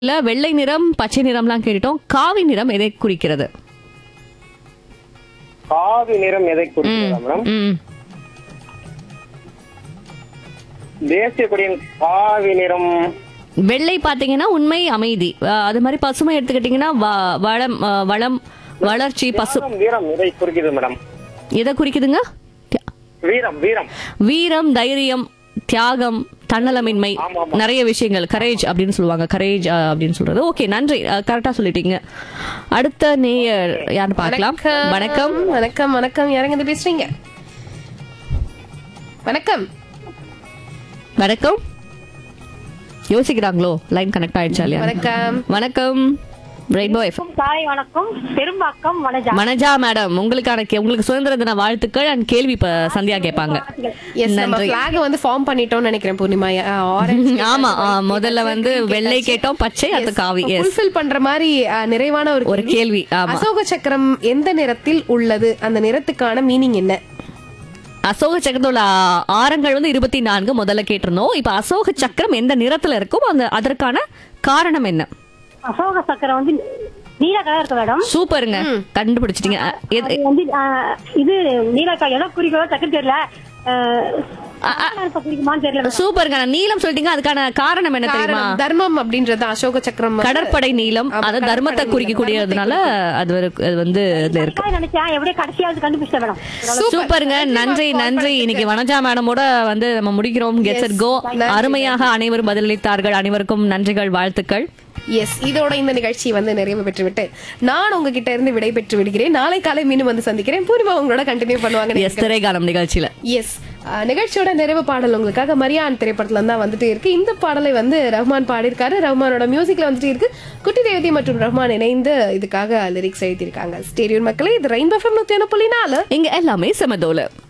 இல்ல வெள்ளை நிறம் பச்சை நிறம்லாம் கேட்டுட்டோம் காவி நிறம் எதை குறிக்கிறது காவி நிறம் எதை குறிக்கிறதா மேடம் ம். தேசிய கொடியின் காவி நிறம் வெள்ளை பாத்தீங்கன்னா உண்மை அமைதி அஹ், அது மாதிரி பசுமை எடுத்துக்கிட்டீங்கன்னா வ- வளம் அஹ், வளம் வளர்ச்சி பசு வீரம், வீரம் எதை குறிக்குது மேடம் எதை குறிக்குதுங்க வீரம் வீரம் வீரம் தைரியம் தியாகம் தன்னலமின்மை ஆமா, ஆமா. நிறைய விஷயங்கள் கரேஜ் அப்படின்னு சொல்லுவாங்க கரேஜ் அப்படின்னு சொல்றது ஓகே நன்றி கரெக்டா சொல்லிட்டீங்க அடுத்த நேயர் யாருன்னு பார்க்கலாம் வணக்கம் வணக்கம் வணக்கம் யாருங்க இருந்து பேசுறீங்க வணக்கம் வணக்கம் யோசிக்கிறாங்களோ லைன் கனெக்ட் ஆயிடுச்சா இல்லையா வணக்கம் வணக்கம் ரெயின்போ எஃப்எம் காலை வணக்கம் பெரும்பாக்கம் வனஜா மனஜா மேடம் உங்களுக்கான கே- உங்களுக்கு சுதந்திர தின வாழ்த்துக்கள் அண்ட் கேள்வி இப்ப சந்தியா கேட்பாங்க எஸ் நம்ம நன்றி. பிளாக் வந்து ஃபார்ம் பண்ணிட்டோம்னு நினைக்கிறேன் பூர்ணிமா ஆரஞ்சு ஆமா ஆ, முதல்ல வந்து வெள்ளை கேட்டோம் பச்சை அது காவி எஸ் ஃபுல்ஃபில் பண்ற மாதிரி அஹ், நிறைவான ஒரு ஒரு கேள்வி ஆமா அசோக சக்கரம் எந்த நிறத்தில் உள்ளது அந்த நிறத்துக்கான மீனிங் என்ன அசோக சக்கரத்தோட ஆ- ஆரங்கள் வந்து இருபத்தி நான்கு முதல்ல கேட்டிருந்தோம் இப்ப அசோக சக்கரம் எந்த நிறத்துல இருக்கும் அந்த அதற்கான காரணம் என்ன அசோக சக்கரம் வந்து நீல கலர் இருக்கு மேடம் சூப்பருங்க கண்டுபிடிச்சிட்டீங்க அ, எது- அது வந்து ஆஹ், இது நீலக்கா எதை குறிக்கிறதோ டக்குன்னு தெரியல ஆஹ், குறிக்குமான்னு தெரியல மேடம். சூப்பருங்க நான் நீலம் சொல்லிட்டீங்க அதுக்கான காரணம் என்ன தெரியுமா காரணம் தர்மம் அப்படின்றது அசோக சக்கரம் வந்து- கடற்படை நீலம் ஆமா, அது கடற்படை தர்மத்தை நீலம். குறிக்கக்கூடியதுனால அது ஒரு- அது வந்து இதுல இருக்கு கரெக்டா நினைச்சேன் எப்படியே கடைசியாவது கண்டுபிடிச்சேன் மேடம் சூப்பர். சூப்பருங்க நன்றி நன்றி இன்னைக்கு வனஜா மேடமோட வந்து நம்ம முடிக்கிறோம் கெட்ஸ் இட் கோ அருமையாக அனைவரும் பதிலளித்தார்கள் அனைவருக்கும் நன்றிகள் வாழ்த்துக்கள் எஸ் இதோட இந்த நிகழ்ச்சி வந்து நிறைவு பெற்று விட்டு நான் உங்ககிட்ட இருந்து விடை பெற்று விடுகிறேன் நாளை காலை மீண்டும் வந்து சந்திக்கிறேன் பூர்ணிமா உங்களோட கண்டினியூ பண்ணுவாங்க எஸ் திரைக்காலம் நிகழ்ச்சியில எஸ் நிகழ்ச்சியோட நிறைவு பாடல் உங்களுக்காக மரியான் திரைப்படத்துல தான் வந்துட்டே இருக்கு இந்த பாடலை வந்து ரஹ்மான் பாடியிருக்காரு ரஹ்மானோட மியூசிக்ல வந்துட்டே இருக்கு குட்டி தேவதி மற்றும் ரஹ்மான் இணைந்து இதுக்காக லிரிக்ஸ் எழுதியிருக்காங்க ஸ்டேடியம் மக்களே இது ரெயின்போ ஃபேம் நூத்தி ஒன்று புள்ளி நாலு இங்க எல்லாமே செமதோல